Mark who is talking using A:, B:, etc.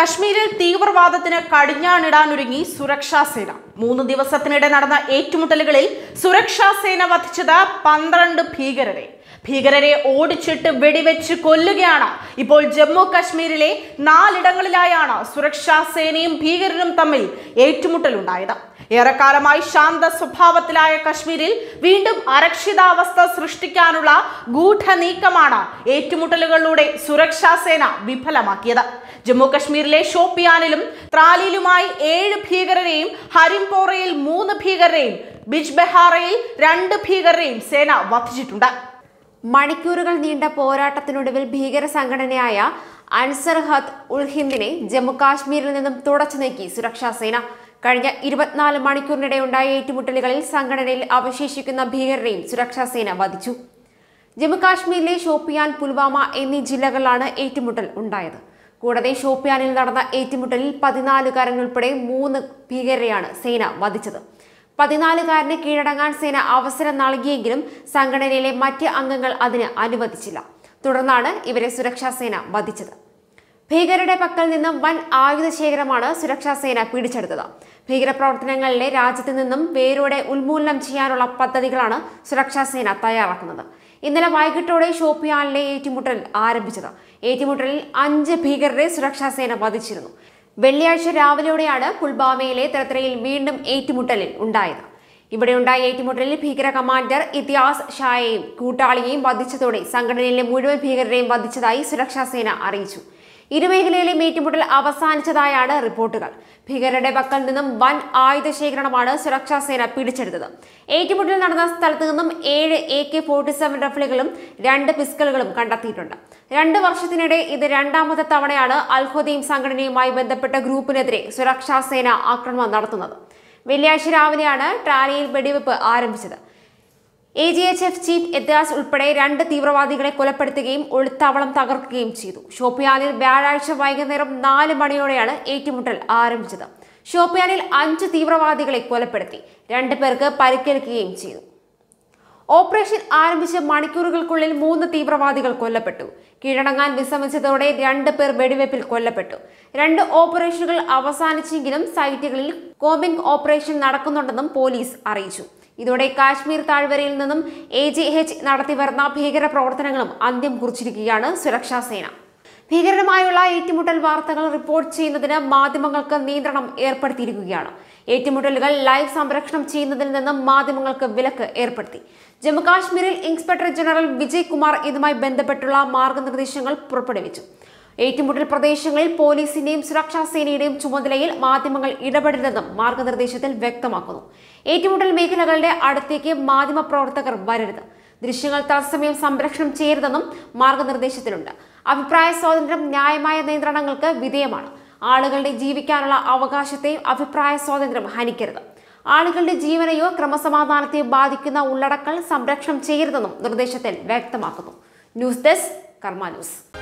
A: കശ്മീരിൽ തീവ്രവാദത്തിന് കടിഞ്ഞാണിടാനൊരുങ്ങി സുരക്ഷാ സേന മൂന്ന് ദിവസത്തിനിടെ നടന്ന ഏറ്റുമുട്ടലുകളിൽ സുരക്ഷാ സേന വധിച്ചത് പന്ത്രണ്ട് ഭീകരരെ ഭീകരരെ ഓടിച്ചിട്ട് വെടിവെച്ച് കൊല്ലുകയാണ് ഇപ്പോൾ ജമ്മു കശ്മീരിലെ നാലിടങ്ങളിലായാണ് സുരക്ഷാ സേനയും ഭീകരരും തമ്മിൽ ഏറ്റുമുട്ടലുണ്ടായത് ഏറെക്കാലമായി ശാന്ത സ്വഭാവത്തിലായ കശ്മീരിൽ വീണ്ടും അരക്ഷിതാവസ്ഥ സൃഷ്ടിക്കാനുള്ള ഗൂഢനീക്കമാണ് ഏറ്റുമുട്ടലുകളിലൂടെ സുരക്ഷാ സേന വിഫലമാക്കിയത് ജമ്മു കശ്മീരിലെ ഷോപ്പിയാനിലും ത്രാലിലുമായി ഏഴ് ഭീകരരെയും ഹരിംപോറയിൽ മൂന്ന് ഭീകരരെയും ബിജ് ബെഹാറയിൽ രണ്ട് ഭീകരരെയും സേന വധിച്ചിട്ടുണ്ട്
B: മണിക്കൂറുകൾ നീണ്ട പോരാട്ടത്തിനൊടുവിൽ ഭീകര സംഘടനയായ അൻസർ ഹത്ത് ഉൾ ഹിന്ദിനെ ജമ്മു കാശ്മീരിൽ നിന്നും തുടച്ചു നീക്കി സുരക്ഷാ സേന കഴിഞ്ഞ ഇരുപത്തിനാല് മണിക്കൂറിനിടെ ഉണ്ടായ ഏറ്റുമുട്ടലുകളിൽ സംഘടനയിൽ അവശേഷിക്കുന്ന ഭീകരരെയും സുരക്ഷാ സേന വധിച്ചു ജമ്മു കാശ്മീരിലെ ഷോപ്പിയാൻ പുൽവാമ എന്നീ ജില്ലകളിലാണ് ഏറ്റുമുട്ടൽ ഉണ്ടായത് കൂടാതെ ഷോപ്പിയാനിൽ നടന്ന ഏറ്റുമുട്ടലിൽ പതിനാലുകാരൻ ഉൾപ്പെടെ മൂന്ന് ഭീകരരെയാണ് സേന വധിച്ചത് പതിനാലുകാരന് കീഴടങ്ങാൻ സേന അവസരം നൽകിയെങ്കിലും സംഘടനയിലെ മറ്റ് അംഗങ്ങൾ അതിന് അനുവദിച്ചില്ല തുടർന്നാണ് ഇവരെ സുരക്ഷാ സേന വധിച്ചത് ഭീകരരുടെ പക്കൽ നിന്ന് വൻ ആയുധ ശേഖരമാണ് സുരക്ഷാ സേന പിടിച്ചെടുത്തത് ഭീകരപ്രവർത്തനങ്ങളിലെ രാജ്യത്ത് നിന്നും വേരോടെ ഉന്മൂലനം ചെയ്യാനുള്ള പദ്ധതികളാണ് സുരക്ഷാ സേന തയ്യാറാക്കുന്നത് ഇന്നലെ വൈകിട്ടോടെ ഷോപ്പിയാനിലെ ഏറ്റുമുട്ടൽ ആരംഭിച്ചത് ഏറ്റുമുട്ടലിൽ അഞ്ച് ഭീകരരെ സുരക്ഷാ സേന വധിച്ചിരുന്നു വെള്ളിയാഴ്ച രാവിലെയോടെയാണ് പുൽവാമയിലെ ത്രത്രയിൽ വീണ്ടും ഏറ്റുമുട്ടലിൽ ഉണ്ടായത് ഇവിടെയുണ്ടായ ഏറ്റുമുട്ടലിൽ ഭീകര കമാൻഡർ ഇത്തിയാസ് ഷായെയും കൂട്ടാളിയെയും വധിച്ചതോടെ സംഘടനയിലെ മുഴുവൻ ഭീകരരെയും വധിച്ചതായി സുരക്ഷാ സേന അറിയിച്ചു ഇരുമേഖലയിലെയും ഏറ്റുമുട്ടൽ അവസാനിച്ചതായാണ് റിപ്പോർട്ടുകൾ ഭീകരരുടെ പക്കൽ നിന്നും വൻ ആയുധ ശേഖരണമാണ് സുരക്ഷാ സേന പിടിച്ചെടുത്തത് ഏറ്റുമുട്ടൽ നടന്ന സ്ഥലത്ത് നിന്നും ഏഴ് എ കെ ഫോർട്ടി സെവൻ റഫിളുകളും രണ്ട് പിസ്റ്റളുകളും കണ്ടെത്തിയിട്ടുണ്ട് രണ്ട് വർഷത്തിനിടെ ഇത് രണ്ടാമത്തെ തവണയാണ് അൽഹുദയും സംഘടനയുമായി ബന്ധപ്പെട്ട ഗ്രൂപ്പിനെതിരെ സുരക്ഷാ സേന ആക്രമണം നടത്തുന്നത് വെള്ളിയാഴ്ച രാവിലെയാണ് ടാലിയിൽ വെടിവെപ്പ് ആരംഭിച്ചത് A G H F chief എത്തിയാസ് ഉൾപ്പെടെ രണ്ട് തീവ്രവാദികളെ കൊലപ്പെടുത്തുകയും ഒളിത്താവളം തകർക്കുകയും ചെയ്തു ഷോപ്പിയാനിൽ വ്യാഴാഴ്ച വൈകുന്നേരം നാല് മണിയോടെയാണ് ഏറ്റുമുട്ടൽ ആരംഭിച്ചത് ഷോപ്പിയാനിൽ അഞ്ച് തീവ്രവാദികളെ കൊലപ്പെടുത്തി രണ്ടു പേർക്ക് പരിക്കേൽക്കുകയും ചെയ്തു ഓപ്പറേഷൻ ആരംഭിച്ച മണിക്കൂറുകൾക്കുള്ളിൽ മൂന്ന് തീവ്രവാദികൾ കൊല്ലപ്പെട്ടു കീഴടങ്ങാൻ വിസമ്മതിച്ചതോടെ രണ്ട് പേർ വെടിവെപ്പിൽ കൊല്ലപ്പെട്ടു രണ്ട് ഓപ്പറേഷനുകൾ അവസാനിച്ചെങ്കിലും സൈറ്റുകളിൽ കോമ്പിംഗ് ഓപ്പറേഷൻ നടക്കുന്നുണ്ടെന്നും പോലീസ് അറിയിച്ചു ഇതോടെ കാശ്മീർ താഴ്വരയിൽ നിന്നും എ ജി എച്ച് നടത്തിവരുന്ന ഭീകര പ്രവർത്തനങ്ങളും അന്ത്യം കുറിച്ചിരിക്കുകയാണ് സുരക്ഷാ സേന ഭീകരരുമായുള്ള ഏറ്റുമുട്ടൽ വാർത്തകൾ റിപ്പോർട്ട് ചെയ്യുന്നതിന് മാധ്യമങ്ങൾക്ക് നിയന്ത്രണം ഏർപ്പെടുത്തിയിരിക്കുകയാണ് ഏറ്റുമുട്ടലുകൾ ലൈവ് സംരക്ഷണം ചെയ്യുന്നതിൽ നിന്നും മാധ്യമങ്ങൾക്ക് വിലക്ക് ഏർപ്പെടുത്തി ജമ്മുകാശ്മീരിൽ ഇൻസ്പെക്ടർ ജനറൽ വിജയ് കുമാർ ഇതുമായി ബന്ധപ്പെട്ടുള്ള മാർഗനിർദ്ദേശങ്ങൾ പുറപ്പെടുവിച്ചു ഏറ്റുമുട്ടൽ പ്രദേശങ്ങളിൽ പോലീസിന്റെയും സുരക്ഷാ സേനയുടെയും ചുമതലയിൽ മാധ്യമങ്ങൾ ഇടപെടരുതെന്നും മാർഗനിർദ്ദേശത്തിൽ വ്യക്തമാക്കുന്നു ഏറ്റുമുട്ടൽ മേഖലകളുടെ അടുത്തേക്ക് മാധ്യമ പ്രവർത്തകർ വരരുത് ദൃശ്യങ്ങൾ തത്സമയം സംരക്ഷണം ചെയ്യരുതെന്നും മാർഗനിർദ്ദേശത്തിലുണ്ട് അഭിപ്രായ സ്വാതന്ത്ര്യം ന്യായമായ നിയന്ത്രണങ്ങൾക്ക് വിധേയമാണ് ആളുകളുടെ ജീവിക്കാനുള്ള അവകാശത്തെയും അഭിപ്രായ സ്വാതന്ത്ര്യം ഹനിക്കരുത് ആളുകളുടെ ജീവനെയോ ക്രമസമാധാനത്തെയോ ബാധിക്കുന്ന ഉള്ളടക്കൽ സംരക്ഷണം ചെയ്യരുതെന്നും നിർദ്ദേശത്തിൽ വ്യക്തമാക്കുന്നു ന്യൂസ് ഡെസ്ക് കർമ്മ ന്യൂസ്